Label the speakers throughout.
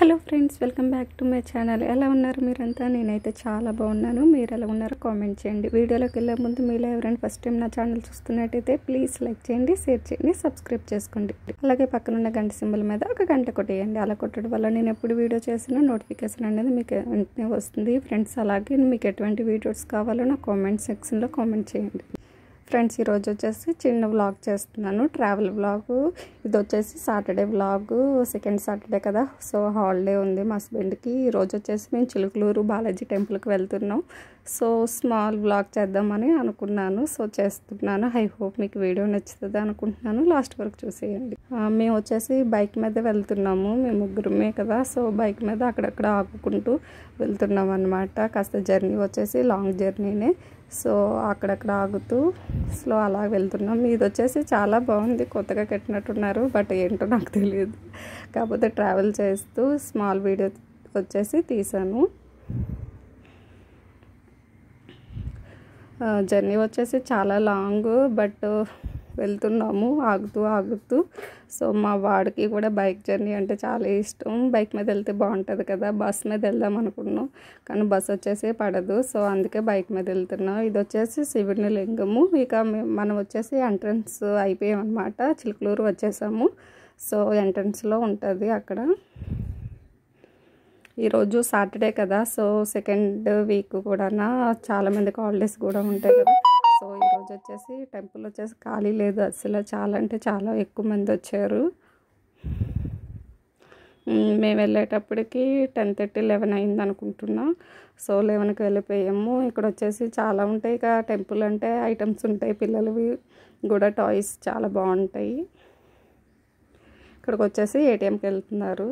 Speaker 1: hello friends welcome back to my channel ఎలా ఉన్నారు మీరంతా నేనైతే చాలా బాగున్నాను మీరు ఎలా ఉన్నారో కామెంట్ చేయండి వీడియోలోకి వెళ్ళే ముందు మీరు ఎవరైనా ఫస్ట్ టైం నా ఛానల్ చూస్తున్నట్టయితే ప్లీజ్ లైక్ చేయండి షేర్ చేయండి సబ్స్క్రైబ్ చేసుకోండి అలాగే పక్కనున్న గంట సింబల్ మీద ఒక గంట కొట్టేయండి అలా కొట్టడం వల్ల నేను ఎప్పుడు వీడియో చేసినా నోటిఫికేషన్ అనేది మీకు వెంటనే వస్తుంది ఫ్రెండ్స్ అలాగే మీకు ఎటువంటి వీడియోస్ కావాలో నా కామెంట్ సెక్షన్లో కామెంట్ చేయండి ఫ్రెండ్స్ ఈరోజు వచ్చేసి చిన్న వ్లాగ్ చేస్తున్నాను ట్రావెల్ వ్లాగ్ ఇది వచ్చేసి సాటర్డే వ్లాగ్ సెకండ్ సాటర్డే కదా సో హాలిడే ఉంది మా హస్బెండ్కి ఈరోజు వచ్చేసి మేము చిలుకలూరు బాలాజీ టెంపుల్కి వెళ్తున్నాం సో స్మాల్ వ్లాగ్ చేద్దామని అనుకున్నాను సో చేస్తున్నాను ఐ హోప్ మీకు వీడియో నచ్చుతుంది అనుకుంటున్నాను లాస్ట్ వరకు చూసేయండి మేము వచ్చేసి బైక్ మీద వెళ్తున్నాము మేము ముగ్గురమే కదా సో బైక్ మీద అక్కడక్కడ ఆపుకుంటూ వెళ్తున్నాం అనమాట కాస్త జర్నీ వచ్చేసి లాంగ్ జర్నీనే సో అక్కడక్కడ ఆగుతూ స్లో అలా వెళ్తున్నాం ఇది వచ్చేసి చాలా బాగుంది కొత్తగా కట్టినట్టున్నారు బట్ ఏంటో నాకు తెలియదు కాకపోతే ట్రావెల్ చేస్తూ స్మాల్ వీడియో వచ్చేసి తీసాను జర్నీ వచ్చేసి చాలా లాంగ్ బట్ వెళ్తున్నాము ఆగుతూ ఆగుతూ సో మా వాడికి కూడా బైక్ జర్నీ అంటే చాలా ఇష్టం బైక్ మీద వెళ్తే బాగుంటుంది కదా బస్ మీద వెళ్దాం అనుకున్నాం కానీ బస్ వచ్చేసి పడదు సో అందుకే బైక్ మీద వెళ్తున్నాం ఇది వచ్చేసి శివుని లింగము ఇక మనం వచ్చేసి ఎంట్రన్స్ అయిపోయామన్నమాట చిలుకలూరు వచ్చేసాము సో ఎంట్రన్స్లో ఉంటుంది అక్కడ ఈరోజు సాటర్డే కదా సో సెకండ్ వీక్ కూడా చాలామందికి హాలిడేస్ కూడా ఉంటాయి కదా సో ఈరోజు వచ్చేసి టెంపుల్ వచ్చేసి ఖాళీ లేదు అసలు చాలా అంటే చాలా ఎక్కువ మంది వచ్చారు మేము వెళ్ళేటప్పటికి టెన్ థర్టీ లెవెన్ అయింది అనుకుంటున్నా సో లెవెన్కి వెళ్ళిపోయాము ఇక్కడ వచ్చేసి చాలా ఉంటాయి ఇక టెంపుల్ అంటే ఐటమ్స్ ఉంటాయి పిల్లలవి కూడా టాయ్స్ చాలా బాగుంటాయి ఇక్కడికి వచ్చేసి ఏటీఎంకి వెళ్తున్నారు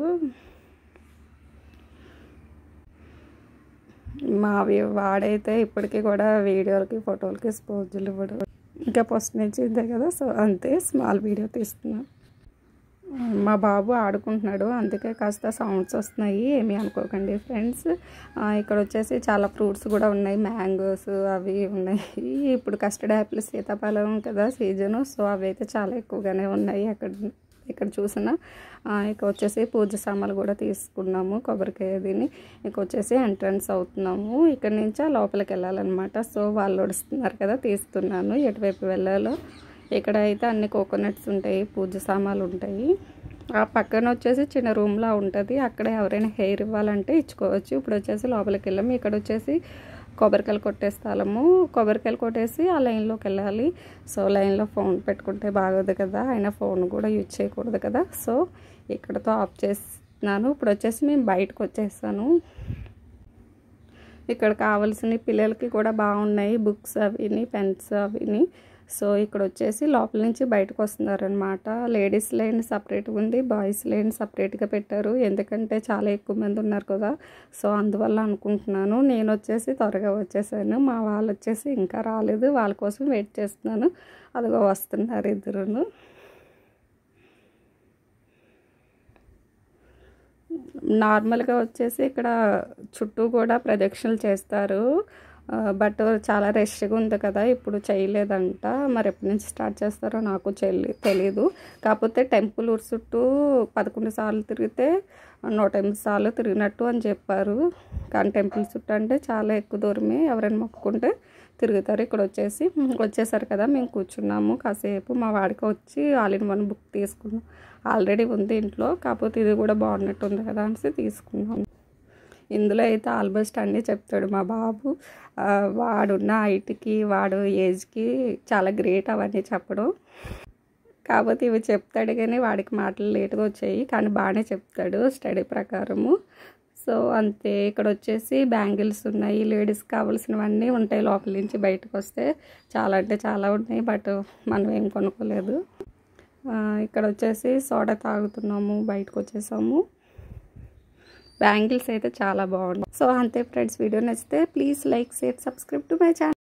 Speaker 1: మా వాడైతే ఇప్పటికీ కూడా వీడియోలకి ఫోటోలకి స్పోజులు ఇవ్వడు ఇంకా ఫస్ట్ నుంచి ఇదే కదా సో అంతే స్మాల్ వీడియో తీస్తున్నాను మా బాబు ఆడుకుంటున్నాడు అందుకే కాస్త సౌండ్స్ వస్తున్నాయి ఏమీ అనుకోకండి ఫ్రెండ్స్ ఇక్కడ వచ్చేసి చాలా ఫ్రూట్స్ కూడా ఉన్నాయి మ్యాంగోస్ అవి ఉన్నాయి ఇప్పుడు కస్టర్డ్ యాపిల్ సీతాఫలం కదా సీజను సో అవి అయితే చాలా ఎక్కువగానే ఉన్నాయి అక్కడ ఇక్కడ చూసిన ఇక వచ్చేసి పూజ సామాన్లు కూడా తీసుకున్నాము కొబ్బరికాయ దీన్ని ఇక వచ్చేసి ఎంట్రన్స్ అవుతున్నాము ఇక్కడ నుంచి లోపలికి వెళ్ళాలన్నమాట సో వాళ్ళు వస్తున్నారు కదా తీస్తున్నాను ఎటువైపు వెళ్ళాలో ఇక్కడ అయితే అన్ని కోకోనట్స్ ఉంటాయి పూజ సామాన్లు ఉంటాయి ఆ పక్కన వచ్చేసి చిన్న రూమ్లా ఉంటుంది అక్కడ ఎవరైనా హెయిర్ ఇవ్వాలంటే ఇచ్చుకోవచ్చు ఇప్పుడు వచ్చేసి లోపలికి వెళ్ళాము ఇక్కడ వచ్చేసి కొబ్బరికాయలు కొట్టే స్థలము కొబ్బరికాయలు కొట్టేసి ఆ లైన్లోకి వెళ్ళాలి సో లైన్లో ఫోన్ పెట్టుకుంటే బాగోదు కదా అయినా ఫోన్ కూడా యూజ్ చేయకూడదు కదా సో ఇక్కడతో ఆఫ్ చేస్తున్నాను ఇప్పుడు వచ్చేసి మేము బయటకు వచ్చేసాను ఇక్కడ కావాల్సిన పిల్లలకి కూడా బాగున్నాయి బుక్స్ అవిని పెన్స్ అవిని సో ఇక్కడ వచ్చేసి లోపల నుంచి బయటకు వస్తున్నారనమాట లేడీస్ లైన్ సపరేట్గా ఉంది బాయ్స్ లైన్ సపరేట్గా పెట్టారు ఎందుకంటే చాలా ఎక్కువ మంది ఉన్నారు కదా సో అందువల్ల అనుకుంటున్నాను నేను వచ్చేసి త్వరగా వచ్చేసాను మా వాళ్ళు వచ్చేసి ఇంకా రాలేదు వాళ్ళ కోసం వెయిట్ చేస్తున్నాను అదిగో వస్తున్నారు ఇద్దరును నార్మల్గా వచ్చేసి ఇక్కడ చుట్టూ కూడా ప్రదక్షిణలు చేస్తారు బట్ చాలా రష్గా ఉంది కదా ఇప్పుడు చేయలేదంట మరి ఎప్పటి నుంచి స్టార్ట్ చేస్తారో నాకు తెలీదు కాకపోతే టెంపుల్ ఊరు చుట్టూ పదకొండు సార్లు తిరిగితే నూట ఎనిమిది సార్లు తిరిగినట్టు అని చెప్పారు కానీ టెంపుల్ చుట్టూ అంటే చాలా ఎక్కువ దూరమే ఎవరైనా మొక్కుకుంటే తిరుగుతారు ఇక్కడ వచ్చేసి వచ్చేసారు కదా మేము కూర్చున్నాము కాసేపు మా వాడికి వచ్చి ఆల్ ఇన్ వన్ బుక్ తీసుకున్నాం ఆల్రెడీ ఉంది ఇంట్లో కాకపోతే ఇది కూడా బాగున్నట్టు ఉంది కదా అనేసి తీసుకున్నాం ఇందులో అయితే ఆల్మోస్ట్ అన్నీ చెప్తాడు మా బాబు వాడున్న హైట్కి వాడు ఏజ్కి చాలా గ్రేట్ అవన్నీ చెప్పడం కాకపోతే ఇవి చెప్తాడు కానీ వాడికి మాటలు లేట్గా వచ్చాయి కానీ బాగానే చెప్తాడు స్టడీ ప్రకారము సో అంతే ఇక్కడ వచ్చేసి బ్యాంగిల్స్ ఉన్నాయి లేడీస్ కావాల్సినవన్నీ ఉంటాయి లోపల నుంచి బయటకు వస్తే చాలా అంటే చాలా ఉన్నాయి బట్ మనం ఏం కొనుక్కోలేదు ఇక్కడ వచ్చేసి సోడా తాగుతున్నాము బయటకు వచ్చేసాము బ్యాంగిల్స్ అయితే చాలా బాగున్నాయి సో అంతే ఫ్రెండ్స్ వీడియో నచ్చితే please like share subscribe to my channel